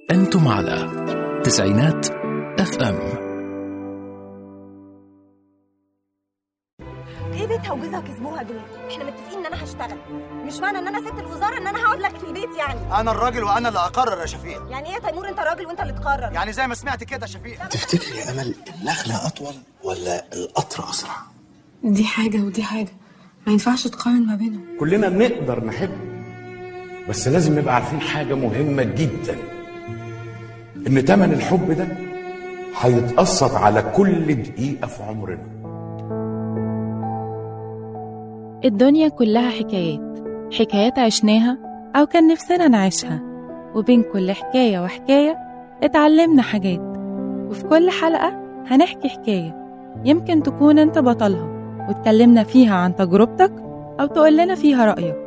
أنتم على تسعينات اف ام ايه بيتها وجوزها كسبوها دول احنا متفقين ان انا هشتغل مش معنى ان انا سبت الوزاره ان انا هقعد لك في البيت يعني انا الراجل وانا اللي اقرر يا شفيق يعني ايه يا تيمور انت راجل وانت اللي تقرر يعني زي ما سمعت كده يا شفيق تفتكري يا امل النخله اطول ولا القطر اسرع دي حاجة ودي حاجة ما ينفعش تقارن ما بينهم كلنا نقدر نحب بس لازم نبقى عارفين حاجة مهمة جدا إن تمن الحب ده هيتقسط على كل دقيقة في عمرنا الدنيا كلها حكايات حكايات عشناها أو كان نفسنا نعيشها وبين كل حكاية وحكاية اتعلمنا حاجات وفي كل حلقة هنحكي حكاية يمكن تكون انت بطلها واتكلمنا فيها عن تجربتك أو تقول لنا فيها رأيك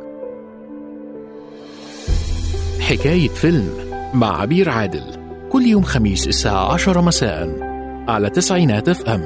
حكاية فيلم مع عبير عادل كل يوم خميس الساعة عشرة مساء على تسعينات اف ام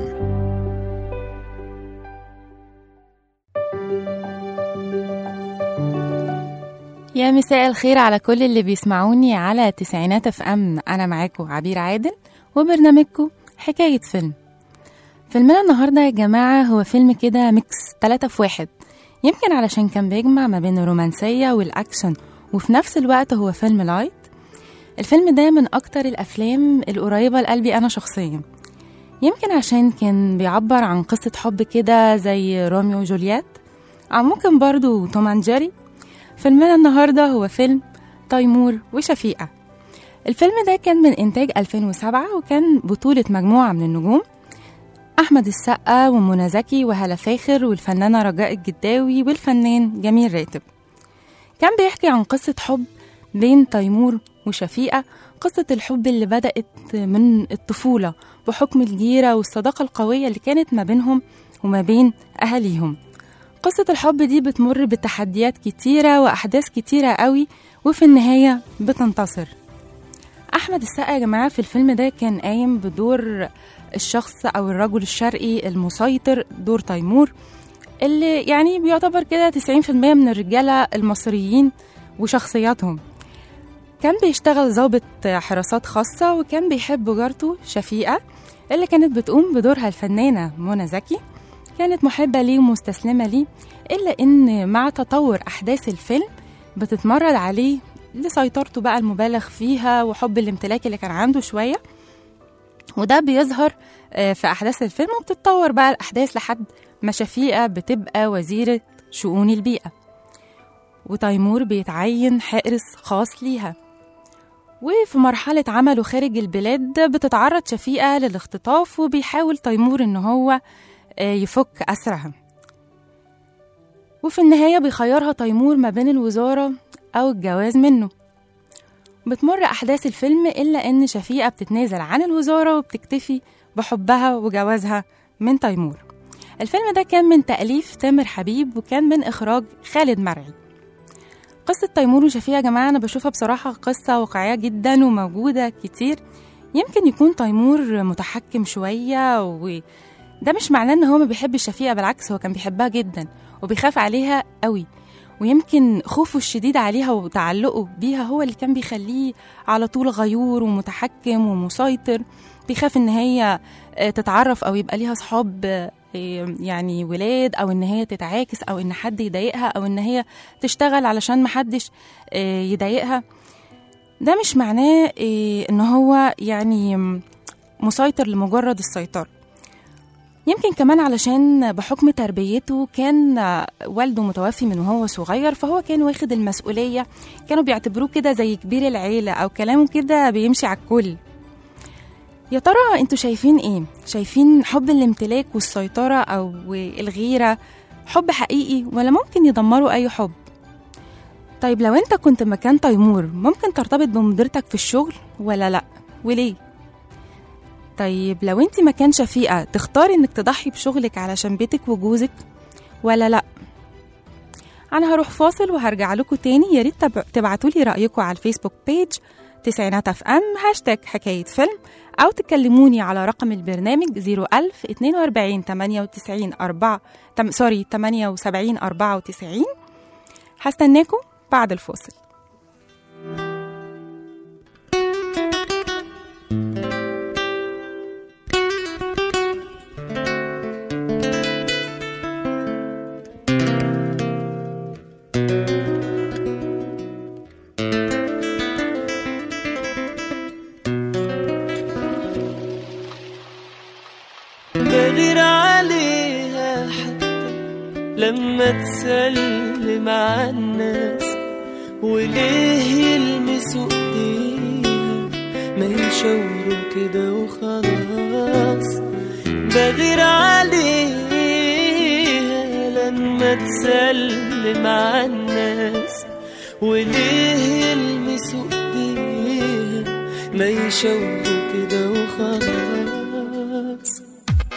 يا مساء الخير على كل اللي بيسمعوني على تسعينات اف ام انا معاكم عبير عادل وبرنامجكم حكاية فيلم فيلمنا النهاردة يا جماعة هو فيلم كده ميكس تلاتة في واحد يمكن علشان كان بيجمع ما بين الرومانسية والأكشن وفي نفس الوقت هو فيلم لايت الفيلم ده من أكتر الأفلام القريبة لقلبي أنا شخصيا يمكن عشان كان بيعبر عن قصة حب كده زي روميو وجولييت أو ممكن برضو توم أند جيري فيلمنا النهاردة هو فيلم تيمور وشفيقة الفيلم ده كان من إنتاج 2007 وكان بطولة مجموعة من النجوم أحمد السقا ومنى زكي وهالة فاخر والفنانة رجاء الجداوي والفنان جميل راتب كان بيحكي عن قصة حب بين تيمور وشفيقة قصة الحب اللي بدأت من الطفولة بحكم الجيرة والصداقة القوية اللي كانت ما بينهم وما بين أهاليهم قصة الحب دي بتمر بتحديات كتيرة وأحداث كتيرة قوي وفي النهاية بتنتصر أحمد السقا يا جماعة في الفيلم ده كان قايم بدور الشخص أو الرجل الشرقي المسيطر دور تيمور اللي يعني بيعتبر كده 90% من الرجالة المصريين وشخصياتهم كان بيشتغل ضابط حراسات خاصة وكان بيحب جارته شفيقة اللي كانت بتقوم بدورها الفنانة منى زكي كانت محبة ليه ومستسلمة ليه إلا إن مع تطور أحداث الفيلم بتتمرد عليه لسيطرته بقى المبالغ فيها وحب الامتلاك اللي كان عنده شوية وده بيظهر آه، في أحداث الفيلم وبتتطور بقى الأحداث لحد ما شفيقة بتبقى وزيرة شؤون البيئة وتيمور بيتعين حارس خاص ليها وفي مرحلة عمله خارج البلاد بتتعرض شفيقة للاختطاف وبيحاول تيمور إن هو آه، يفك أسرها وفي النهاية بيخيرها تيمور ما بين الوزارة أو الجواز منه بتمر أحداث الفيلم إلا إن شفيقة بتتنازل عن الوزارة وبتكتفي بحبها وجوازها من تيمور الفيلم ده كان من تأليف تامر حبيب وكان من إخراج خالد مرعي قصة تيمور وشفيقة يا جماعة أنا بشوفها بصراحة قصة واقعية جدا وموجودة كتير يمكن يكون تيمور متحكم شوية وده مش معناه إن هو ما بيحبش شفيقة بالعكس هو كان بيحبها جدا وبيخاف عليها قوي ويمكن خوفه الشديد عليها وتعلقه بيها هو اللي كان بيخليه على طول غيور ومتحكم ومسيطر بيخاف ان هي آه، تتعرف او يبقى ليها صحاب آه، يعني ولاد او ان هي تتعاكس او ان حد يضايقها او ان هي تشتغل علشان محدش آه، يضايقها ده مش معناه آه، ان هو يعني مسيطر لمجرد السيطرة يمكن كمان علشان بحكم تربيته كان آه، والده متوفي من وهو صغير فهو كان واخد المسؤولية كانوا بيعتبروه كده زي كبير العيلة أو كلامه كده بيمشي على الكل يا ترى انتوا شايفين ايه؟ شايفين حب الامتلاك والسيطرة أو الغيرة حب حقيقي ولا ممكن يدمروا أي حب؟ طيب لو انت كنت مكان تيمور ممكن ترتبط بمديرتك في الشغل ولا لأ؟ وليه؟ طيب لو انت مكان شفيقة تختاري انك تضحي بشغلك علشان بيتك وجوزك ولا لأ؟ أنا هروح فاصل وهرجع لكم تاني يا ريت تبعتوا لي رأيكم على الفيسبوك بيج تسعينات اف ام هاشتاج حكاية فيلم أو تكلموني على رقم البرنامج 01000 42 98 4 تم سوري 78 94 هستناكم بعد الفاصل لما تسلم على الناس وليه يلمسوا ايديها ما يشاوروا كده وخلاص بغير عليها لما تسلم على الناس وليه يلمسوا ايديها ما يشاوروا كده وخلاص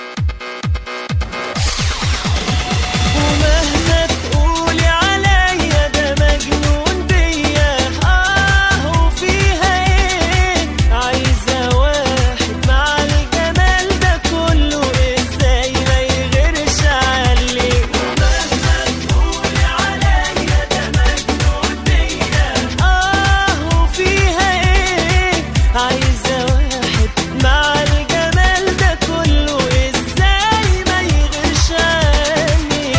ومهما تقولي عليا ده مجنون بيا اه وفيها ايه عايزة واحد مع الجمال ده كله ازاي ما يغيرش عليه ومهما تقولي عليا ده مجنون بيا اه وفيها ايه عايزة واحد مع الجمال ده كله ازاي ما يغيرش عليه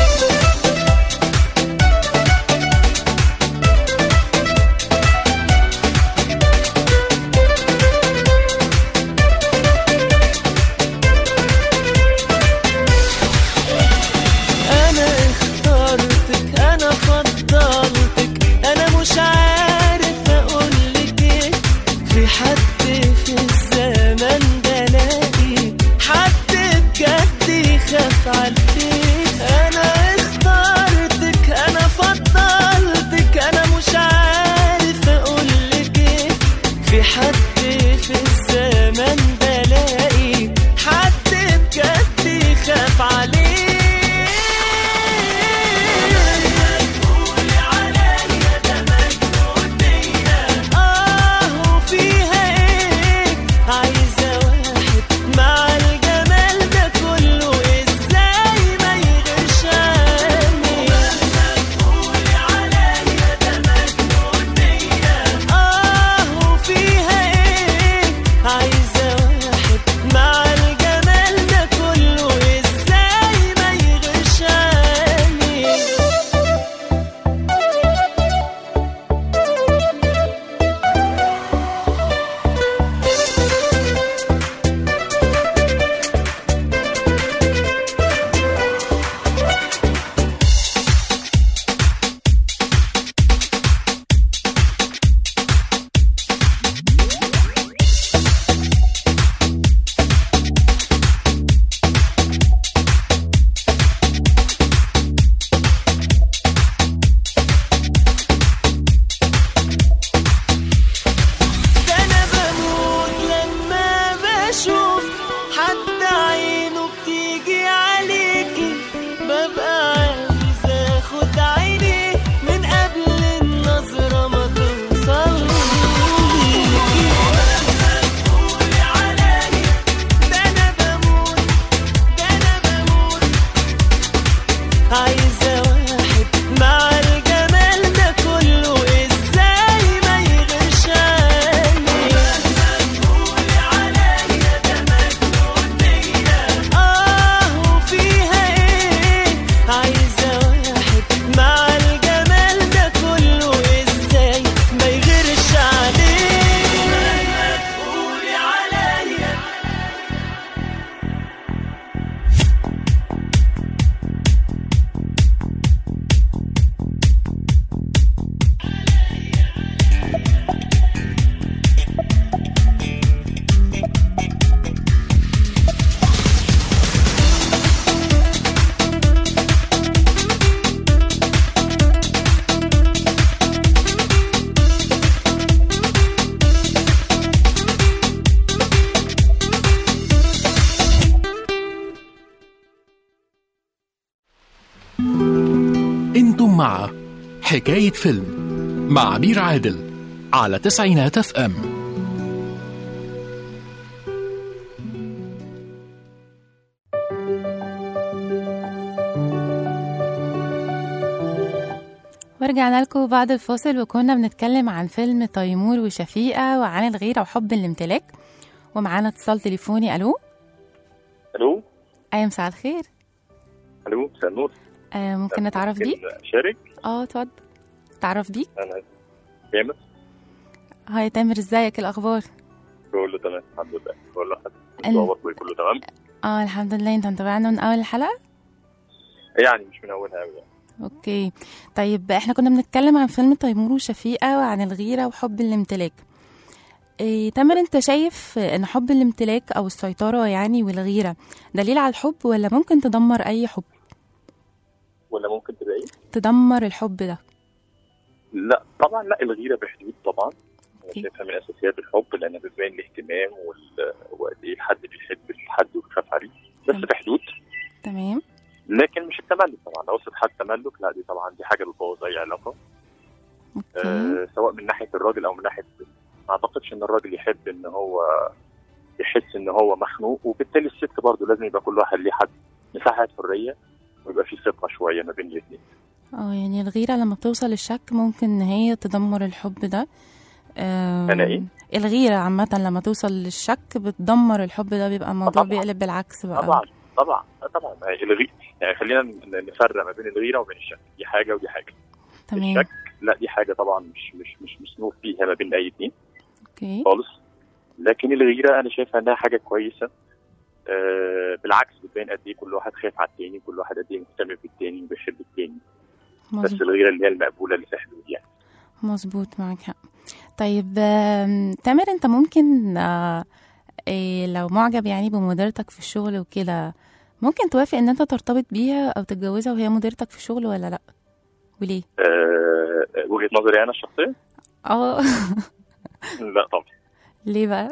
انا اخترتك انا فضلتك انا مش عارف اقولك ايه في حد في الزمن ده لاقي حد بجد يخاف عليك انا اخترتك انا فضلتك انا مش عارف اقولك ايه في حد في الزمن ده لاقي حد بجد يخاف عليك آه وفيها إيه عايزة واحد مع الجمال ده كله إزاي ما يغيرش عني آه وفيها إيه عايزة واحد مع الجمال ده كله إزاي ما يغيرش عني ده انا بموت لما بشوف حد عينه بتيجي عليكي ببقى عايز اخد عيني من قبل النظرة ما توصل ليكي ده انا بموت ده انا بموت عايزة واحد مع الجمال ده كله ازاي ما يغيرش عني اه وفيها ايه عايزة واحد مع الجمال ده كله ازاي ما يغيرش عليه قولي عليا انتم مع حكاية فيلم مع عبير عادل على تسعينات اف ام ورجعنا لكم بعد الفاصل وكنا بنتكلم عن فيلم تيمور وشفيقة وعن الغيرة وحب الامتلاك ومعانا اتصال تليفوني الو الو ايوه مساء الخير الو مساء النور آه ممكن نتعرف بيك اشارك اه اتفضل تعرف بيك انا تامر هاي تامر ازيك إيه الاخبار كله تمام الحمد لله كله حد ال- برضه كله تمام اه الحمد لله انت متابعنا من اول الحلقة يعني مش من اولها قوي يعني اوكي طيب احنا كنا بنتكلم عن فيلم تيمور وشفيقة وعن الغيرة وحب الامتلاك إيه تامر انت شايف ان حب الامتلاك او السيطرة يعني والغيرة دليل على الحب ولا ممكن تدمر اي حب ولا ممكن تبقى ايه؟ تدمر الحب ده لا طبعا لا الغيره بحدود طبعا أوكي. شايفها من اساسيات الحب لانها بتبين الاهتمام وال- وقد ايه الحد بيحب الحد وبيخاف عليه بس تمام. بحدود تمام لكن مش التملك طبعا لو وصلت حد تملك لا دي طبعا دي حاجه بتبوظ اي علاقه اوكي آه سواء من ناحيه الراجل او من ناحيه ما اعتقدش ان الراجل يحب ان هو يحس ان هو مخنوق وبالتالي الست برضه لازم يبقى كل واحد ليه حد مساحه حريه ويبقى في ثقه شويه ما بين الاثنين اه يعني الغيرة لما بتوصل للشك ممكن ان هي تدمر الحب ده آم، أنا إيه؟ الغيرة عامة لما توصل للشك بتدمر الحب ده بيبقى الموضوع طبعاً. بيقلب بالعكس بقى طبعا طبعا طبعا الغي يعني خلينا ن- نفرق ما بين الغيره وبين الشك دي حاجه ودي حاجه تمام الشك لا دي حاجه طبعا مش مش مش مسموح فيها ما بين اي اتنين اوكي خالص لكن الغيره انا شايفها انها حاجه كويسه آه بالعكس بتبين قد ايه كل واحد خايف على التاني كل واحد قد ايه مهتم بالتاني وبيحب التاني بس مظبوط الغيره اللي هي المقبوله اللي في حدود يعني مظبوط معاك حق طيب آم، تامر انت ممكن آه، إيه لو معجب يعني بمديرتك في الشغل وكده ممكن توافق ان انت ترتبط بيها او تتجوزها وهي مديرتك في الشغل ولا لا وليه آه وجهه نظري انا الشخصيه اه لا طبعا ليه بقى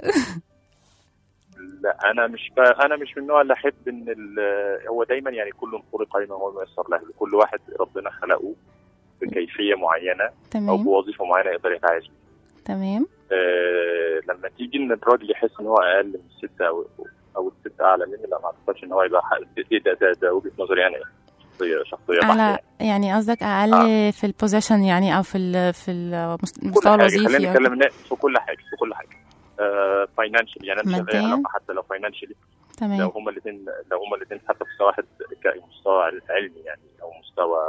لا انا مش ب... انا مش من النوع اللي احب ان ال... هو دايما يعني كل خلق قيمه هو ميسر له كل واحد ربنا خلقه بكيفيه معينه او تمام بوظيفه معينه يقدر يتعايش بيها. تمام آه لما تيجي ان الراجل يحس ان هو اقل من الست او او الست اعلى منه لا ما اعتقدش ان هو يبقى حق... ده, ده, ده, ده وجهه نظري يعني شخصيه شخصيه بحتة على يعني. يعني قصدك اقل آه. في البوزيشن يعني او في ال في المست- كل المستوى حاجه الوظيفي خلينا يعني. نتكلم إن في كل حاجه في كل حاجه فاينانشال يعني انا مش مادياً؟ علاقه حتى لو فاينانشالي لو تمام هما الاثنين لو هما الاثنين حتى في مستوى واحد كمستوى علمي يعني او مستوى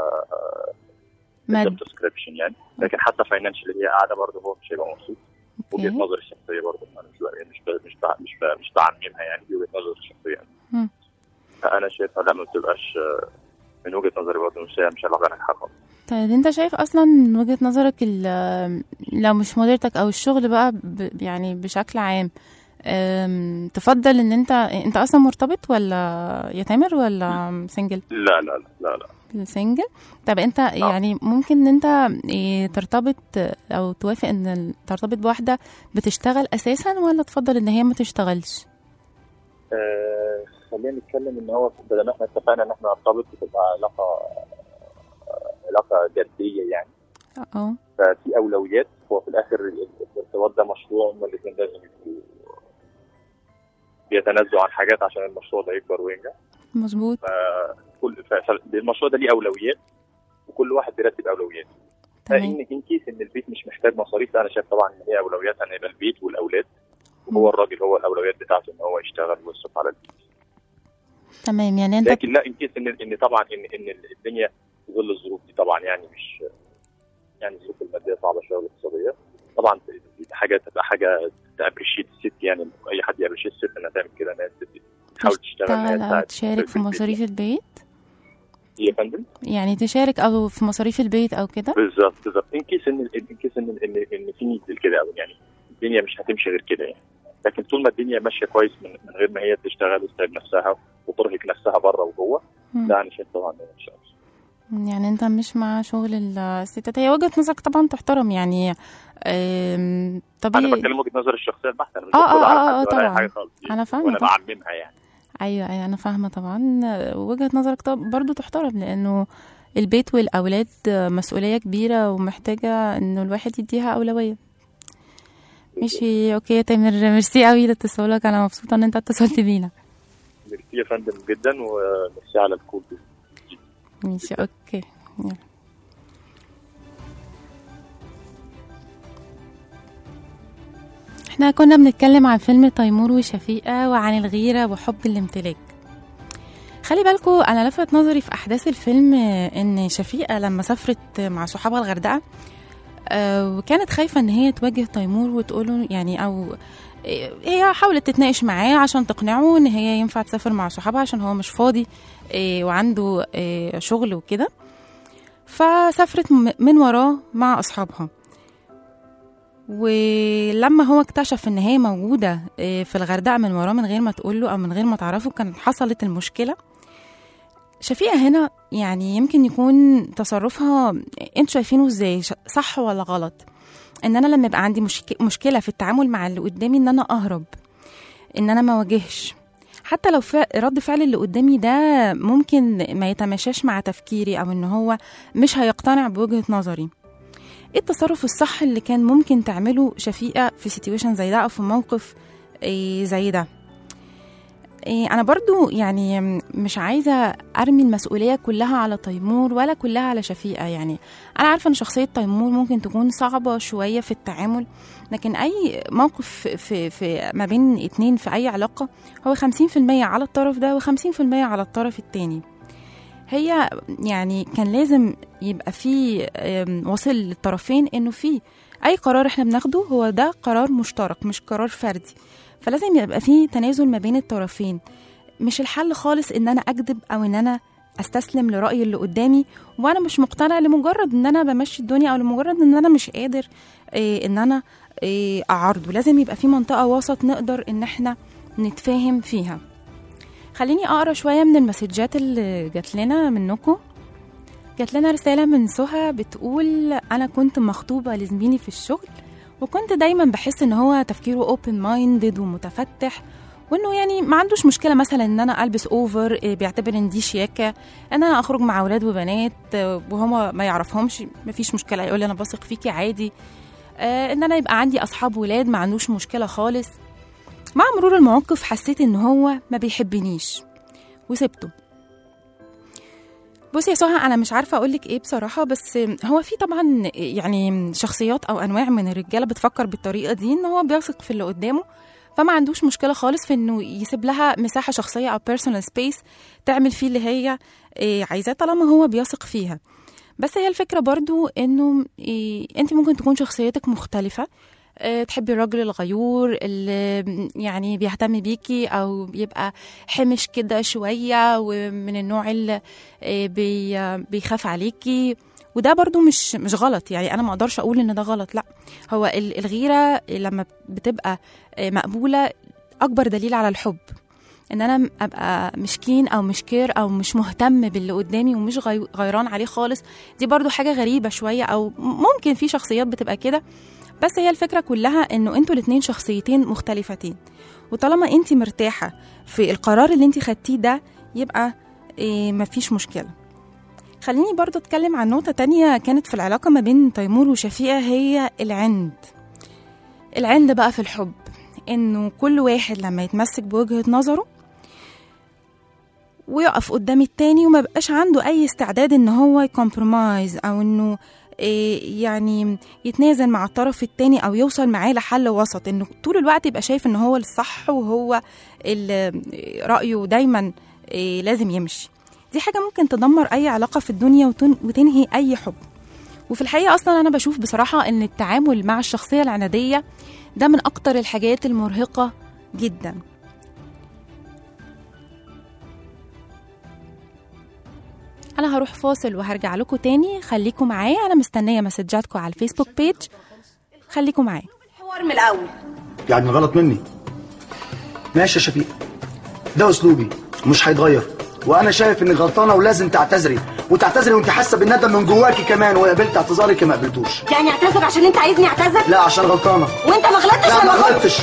ماد سبسكريبشن يعني لكن حتى فاينانشال هي قاعده برضه هو مش هيبقى مبسوط وجهه اوكي نظري الشخصيه برضه انا مش ب- مش ب- مش ب- مش ب- مش بعممها يعني دي وجهه نظري الشخصيه يعني. مم. فانا شايفها لا ما بتبقاش آه، من وجهه نظري برضه مش مش علاقه ناجحه خالص طيب انت شايف اصلا من وجهة نظرك ال- لو مش مديرتك او الشغل بقى ب يعني بشكل عام أم، تفضل ان انت انت اصلا مرتبط ولا يا تامر ولا سنجل لا لا لا لا لا سنجل طب انت يعني ممكن ان انت إيه، ترتبط او توافق ان ال- ترتبط بواحده بتشتغل اساسا ولا تفضل ان هي ما تشتغلش آه، خلينا نتكلم ان هو بدل ما احنا اتفقنا ان احنا نرتبط بتبقى علاقه آه، علاقه جديه يعني اه ففي اولويات هو في الاخر ال- الارتباط ده مشروع هما الاثنين لازم يبقوا بيتنازلوا عن حاجات عشان المشروع ده يكبر وينجح مظبوط كل ف- المشروع ده ليه اولويات وكل واحد بيرتب اولوياته تمام فان ان كيس ان البيت مش محتاج مصاريف انا شايف طبعا ان هي اولوياتها ان يبقى البيت والاولاد وهو الراجل هو الاولويات بتاعته ان هو يشتغل ويصرف على البيت تمام يعني انت لكن لا ان كيس ان ان طبعا ان ان الدنيا في ظل الظروف دي طبعا يعني مش يعني الظروف الماديه صعبه شويه والاقتصاديه طبعا حاجه تبقى حاجه تابريشيت الست يعني اي حد يابريشيت الست انها تعمل كده انها الست تحاول تشتغل انها تشتغل او تساعد تشارك في البيت. مصاريف البيت يا فندم يعني تشارك او في مصاريف البيت او كده بالظبط بالظبط ان كيس ان ان كيس ان ان ان في نيد كده أو يعني الدنيا مش هتمشي غير كده يعني لكن طول ما الدنيا ماشيه كويس من, من غير ما هي تشتغل وتتعب نفسها وترهق نفسها بره وجوه مم. لا انا شايف طبعا إن ان شاء الله يعني انت مش مع شغل الستات هي وجهة نظرك طبعا تحترم يعني أم، انا طبيعي بتكلم وجهه نظري الشخصيه البحته انا مش آه، بفرض آه، على آه، حد ولا أي طبعاً. حاجه خالص أنا فاهمة وانا طبعاً. بعممها يعني ايوه ايوه انا فاهمه طبعا وجهه نظرك طب برضو تحترم لانه البيت والاولاد مسؤوليه كبيره ومحتاجه انه الواحد يديها اولويه ماشي اوكي يا تامر ميرسي قوي لاتصالك انا مبسوطه ان انت اتصلت بينا ميرسي يا فندم جدا وميرسي على الكول دي. ماشي اوكي يلا. احنا كنا بنتكلم عن فيلم تيمور وشفيقة وعن الغيرة وحب الامتلاك خلي بالكو انا لفت نظري في احداث الفيلم ان شفيقة لما سافرت مع صحابها الغردقة آه، وكانت خايفة ان هي تواجه تيمور وتقوله يعني او آه، هي حاولت تتناقش معاه عشان تقنعه ان هي ينفع تسافر مع صحابها عشان هو مش فاضي آه، وعنده آه، شغل وكده فسافرت م- من وراه مع أصحابها ولما هو اكتشف ان هي موجودة آه، في الغردقة من وراه من غير ما تقوله او من غير ما تعرفه كانت حصلت المشكلة شفيقة هنا يعني يمكن يكون تصرفها انتوا شايفينه ازاي ش- صح ولا غلط ان انا لما يبقى عندي مشك... مشكلة في التعامل مع اللي قدامي ان انا اهرب ان انا ما واجهش حتى لو ف... رد فعل اللي قدامي ده ممكن ما يتماشاش مع تفكيري او ان هو مش هيقتنع بوجهة نظري ايه التصرف الصح اللي كان ممكن تعمله شفيقة في سيتويشن زي ده او في موقف إيه زي ده إيه انا برضو يعني مش عايزة ارمي المسؤولية كلها على تيمور ولا كلها على شفيقة يعني انا عارفة ان شخصية تيمور ممكن تكون صعبة شوية في التعامل لكن اي موقف في, في, في ما بين اتنين في اي علاقة هو 50% على الطرف ده و50% على الطرف التاني هي يعني كان لازم يبقى في آم، واصل للطرفين انه في اي قرار احنا بناخده هو ده قرار مشترك مش قرار فردي فلازم يبقى في تنازل ما بين الطرفين مش الحل خالص ان انا اكذب او ان انا استسلم لراي اللي قدامي وانا مش مقتنع لمجرد ان انا بمشي الدنيا او لمجرد ان انا مش قادر إيه ان انا إيه اعارضه لازم يبقى في منطقه وسط نقدر ان احنا نتفاهم فيها خليني اقرا شويه من المسجات اللي جات لنا منكم جات لنا رساله من سهى بتقول انا كنت مخطوبه لزميلي في الشغل وكنت دايما بحس ان هو تفكيره اوبن مايندد ومتفتح وانه يعني ما عندوش مشكله مثلا ان انا البس اوفر إيه، بيعتبر ان دي شياكه ان انا اخرج مع اولاد وبنات آه، وهما ما يعرفهمش مفيش مشكله يقول لي انا بثق فيكي عادي آه، ان انا يبقى عندي اصحاب ولاد ما عندوش مشكله خالص مع مرور المواقف حسيت ان هو ما بيحبنيش وسبته بصي يا سهى انا مش عارفه اقول لك ايه بصراحه بس هو في طبعا يعني شخصيات او انواع من الرجاله بتفكر بالطريقه دي ان هو بيثق في اللي قدامه فما عندوش مشكله خالص في انه يسيب لها مساحه شخصيه او بيرسونال سبيس تعمل فيه اللي هي إيه، عايزاه طالما هو بيثق فيها بس هي الفكره برضو انه إيه انت ممكن تكون شخصيتك مختلفه آه، تحبي الراجل الغيور اللي يعني بيهتم بيكي او بيبقى حمش كده شويه ومن النوع اللي آه، بي آه، بيخاف عليكي وده برضو مش مش غلط يعني انا ما اقدرش اقول ان ده غلط لا هو ال- الغيره لما بتبقى آه، مقبوله اكبر دليل على الحب ان انا ابقى مشكين او مش كير او مش مهتم باللي قدامي ومش غي- غيران عليه خالص دي برضو حاجه غريبه شويه او ممكن في شخصيات بتبقى كده بس هي الفكره كلها انه انتوا الاتنين شخصيتين مختلفتين وطالما انت مرتاحه في القرار اللي انت خدتيه ده يبقى إيه مفيش مشكله خليني برضو اتكلم عن نقطه تانية كانت في العلاقه ما بين تيمور وشفيقه هي العند العند بقى في الحب انه كل واحد لما يتمسك بوجهه نظره ويقف قدام التاني وما بقاش عنده اي استعداد ان هو يكمبرومايز او انه إيه يعني يتنازل مع الطرف التاني او يوصل معاه لحل وسط انه طول الوقت يبقى شايف ان هو الصح وهو اللي رايه دايما إيه لازم يمشي دي حاجه ممكن تدمر اي علاقه في الدنيا وتن- وتنهي اي حب وفي الحقيقه اصلا انا بشوف بصراحه ان التعامل مع الشخصيه العناديه ده من اكتر الحاجات المرهقه جدا انا هروح فاصل وهرجع لكم تاني خليكم معايا انا مستنيه مسجاتكم على الفيسبوك بيج خليكم معايا الحوار من الاول يعني غلط مني ماشي يا شفيق ده اسلوبي مش هيتغير وانا شايف انك غلطانه ولازم تعتذري وتعتذري وانت حاسه بالندم من جواكي كمان وقبلت اعتذارك ما قبلتوش يعني اعتذر عشان انت عايزني اعتذر لا عشان غلطانه وانت ما غلطتش لا ولا ما غلط غلطتش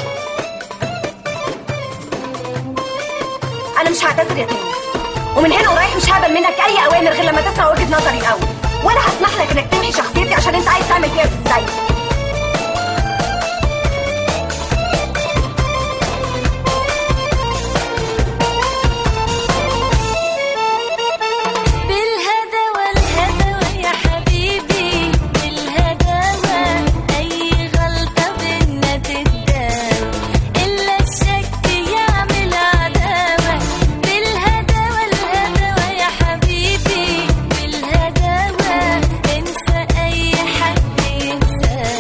انا مش هعتذر يا تاني ومن هنا ورايح مش هقبل منك اي اوامر غير لما تسمع وجهه نظري الاول ولا هسمح لك انك تمحي شخصيتي عشان انت عايز تعمل فيها ازاي بالهدوى الهدوى يا حبيبي بالهدوى أي غلطة بينا تتداوى إلا الشك يعمل عداوة بالهدوى الهدوى يا حبيبي بالهدوى انسى أي حد ينساوى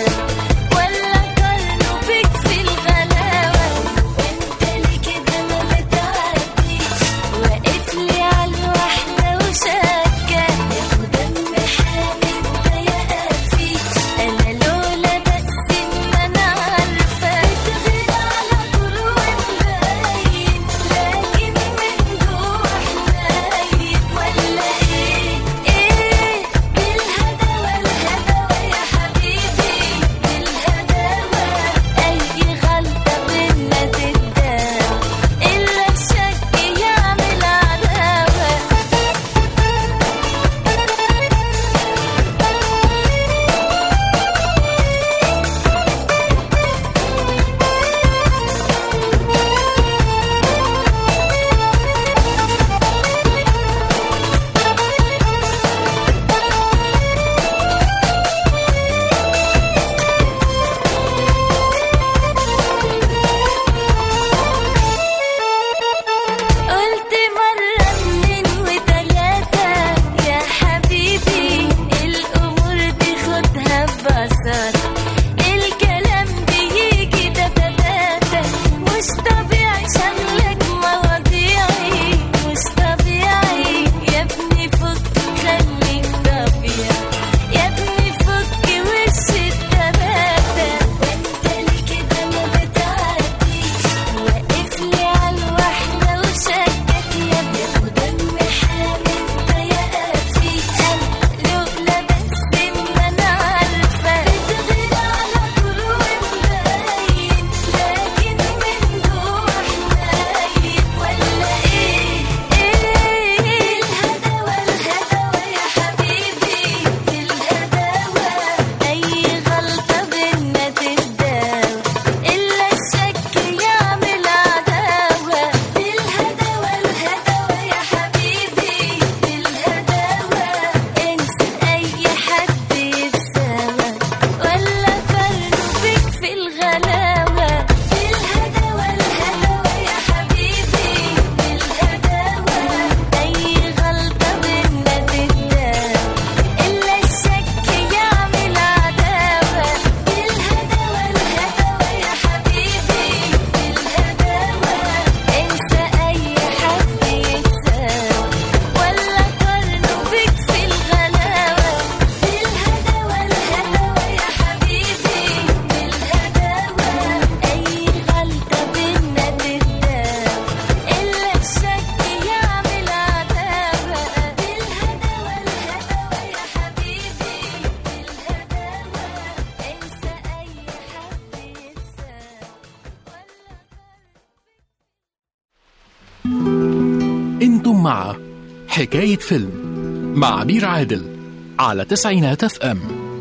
مع حكاية فيلم مع عبير عادل على تسعينات اف ام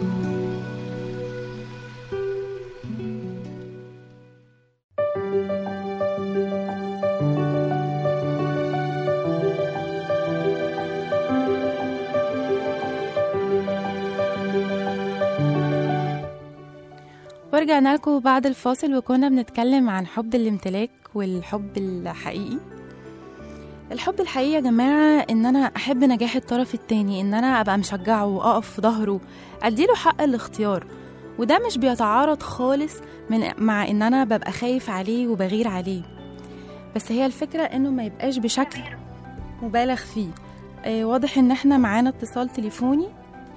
ورجعنا لكم بعد الفاصل وكنا بنتكلم عن حب الامتلاك والحب الحقيقي الحب الحقيقي يا جماعة إن أنا أحب نجاح الطرف التاني إن أنا أبقى مشجعه وأقف في ظهره أديله حق الاختيار وده مش بيتعارض خالص من مع إن أنا ببقى خايف عليه وبغير عليه بس هي الفكرة إنه ما يبقاش بشكل مبالغ فيه آه واضح إن إحنا معانا اتصال تليفوني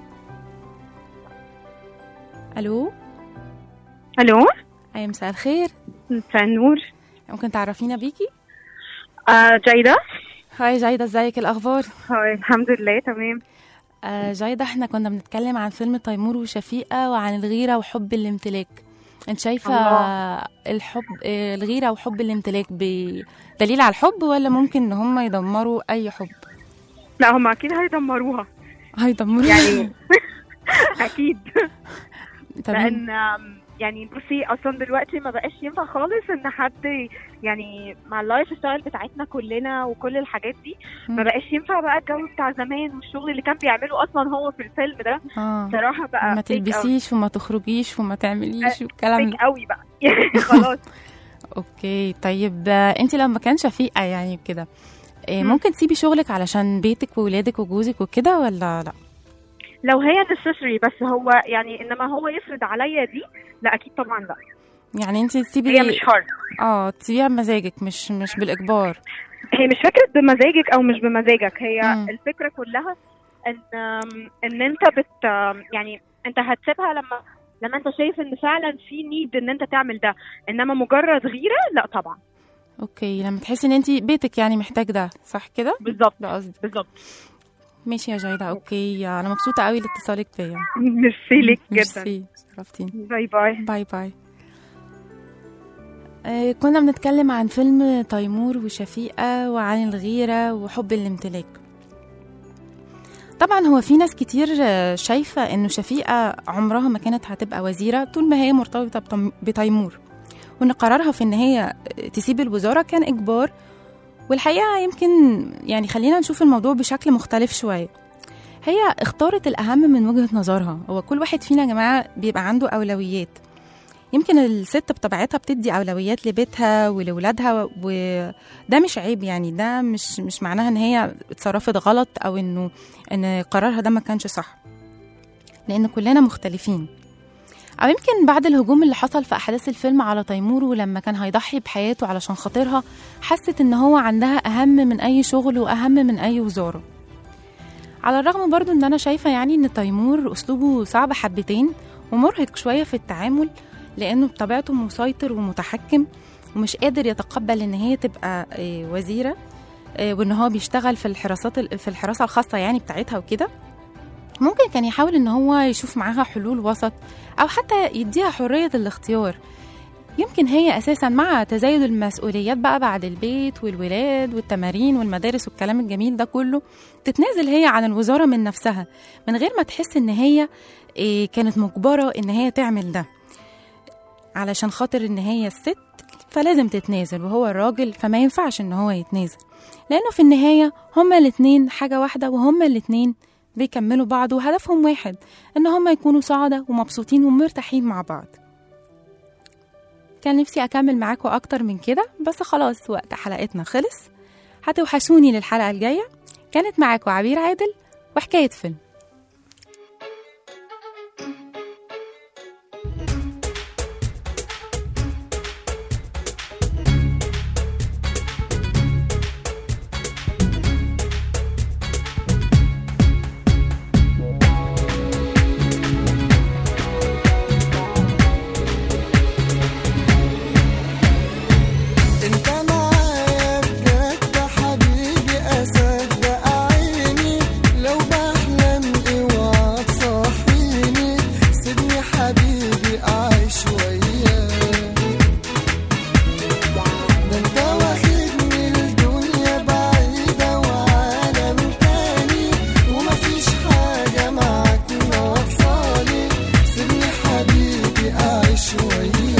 ألو الو أي مساء الخير مساء النور ممكن تعرفينا بيكي آه جيدة هاي جايدة ازيك الأخبار هاي الحمد لله تمام آه جايدة احنا كنا بنتكلم عن فيلم تيمور وشفيقة وعن الغيرة وحب الامتلاك انت شايفة الله. الحب آه، الغيرة وحب الامتلاك بدليل على الحب ولا ممكن ان هم يدمروا اي حب لا هم اكيد هيدمروها هيدمروا يعني اكيد تمام لان آم، يعني بصي اصلا دلوقتي ما بقاش ينفع خالص ان حد يعني مع اللايف ستايل بتاعتنا كلنا وكل الحاجات دي ما مم. بقاش ينفع بقى الجو بتاع زمان والشغل اللي كان بيعمله اصلا هو في الفيلم ده اه صراحه بقى ما fake أوي. تلبسيش وما تخرجيش وما تعمليش والكلام fake ده قوي بقى يعني خلاص اوكي طيب آه، انت لما كان شفيقة يعني كده آه، مم. ممكن تسيبي شغلك علشان بيتك وولادك وجوزك وكده ولا لا لو هي necessary بس هو يعني انما هو يفرض عليا دي لا اكيد طبعا لا يعني انت تسيبي هي مش هارد اه تسيبيها بمزاجك مش مش بالاجبار هي مش فكره بمزاجك او مش بمزاجك هي مم. الفكره كلها ان ان انت بت يعني انت هتسيبها لما لما انت شايف ان فعلا في نيد ان انت تعمل ده انما مجرد غيره لا طبعا اوكي لما تحسي ان انت بيتك يعني محتاج ده صح كده بالظبط ده قصدي بالظبط ماشي يا جيدة اوكي انا مبسوطة قوي لاتصالك بيا ميرسي ليك جدا ميرسي شرفتيني باي باي باي باي آه كنا بنتكلم عن فيلم تيمور وشفيقة وعن الغيرة وحب الامتلاك طبعا هو في ناس كتير آه، شايفة انه شفيقة عمرها ما كانت هتبقى وزيرة طول ما هي مرتبطة بتم- بتيمور وان قرارها في ان هي تسيب الوزارة كان اجبار والحقيقة يمكن يعني خلينا نشوف الموضوع بشكل مختلف شوية هي اختارت الأهم من وجهة نظرها هو كل واحد فينا يا جماعة بيبقى عنده أولويات يمكن الست بطبيعتها بتدي أولويات لبيتها ولولادها وده مش عيب يعني ده مش مش معناها إن هي اتصرفت غلط أو إنه إن قرارها ده ما كانش صح لأن كلنا مختلفين أو يمكن بعد الهجوم اللي حصل في أحداث الفيلم على تيمور ولما كان هيضحي بحياته علشان خاطرها حست إن هو عندها أهم من أي شغل وأهم من أي وزارة على الرغم برضو إن أنا شايفة يعني إن تيمور أسلوبه صعب حبتين ومرهق شوية في التعامل لأنه بطبيعته مسيطر ومتحكم ومش قادر يتقبل إن هي تبقى آه، وزيرة آه، وإن هو بيشتغل في الحراسات ال- في الحراسة الخاصة يعني بتاعتها وكده ممكن كان يحاول إن هو يشوف معاها حلول وسط أو حتى يديها حرية الاختيار يمكن هي أساسا مع تزايد المسؤوليات بقى بعد البيت والولاد والتمارين والمدارس والكلام الجميل ده كله تتنازل هي عن الوزارة من نفسها من غير ما تحس إن هي إيه، كانت مجبرة إن هي تعمل ده علشان خاطر إن هي الست فلازم تتنازل وهو الراجل فما ينفعش إن هو يتنازل لأنه في النهاية هما الاتنين حاجة واحدة وهما الاتنين بيكملوا بعض وهدفهم واحد إن هما يكونوا سعداء ومبسوطين ومرتاحين مع بعض كان نفسي أكمل معاكم أكتر من كده بس خلاص وقت حلقتنا خلص هتوحشوني للحلقة الجاية كانت معاكم عبير عادل وحكاية فيلم انت معايا بجد حبيبي اصدق عيني لو بحلم شوية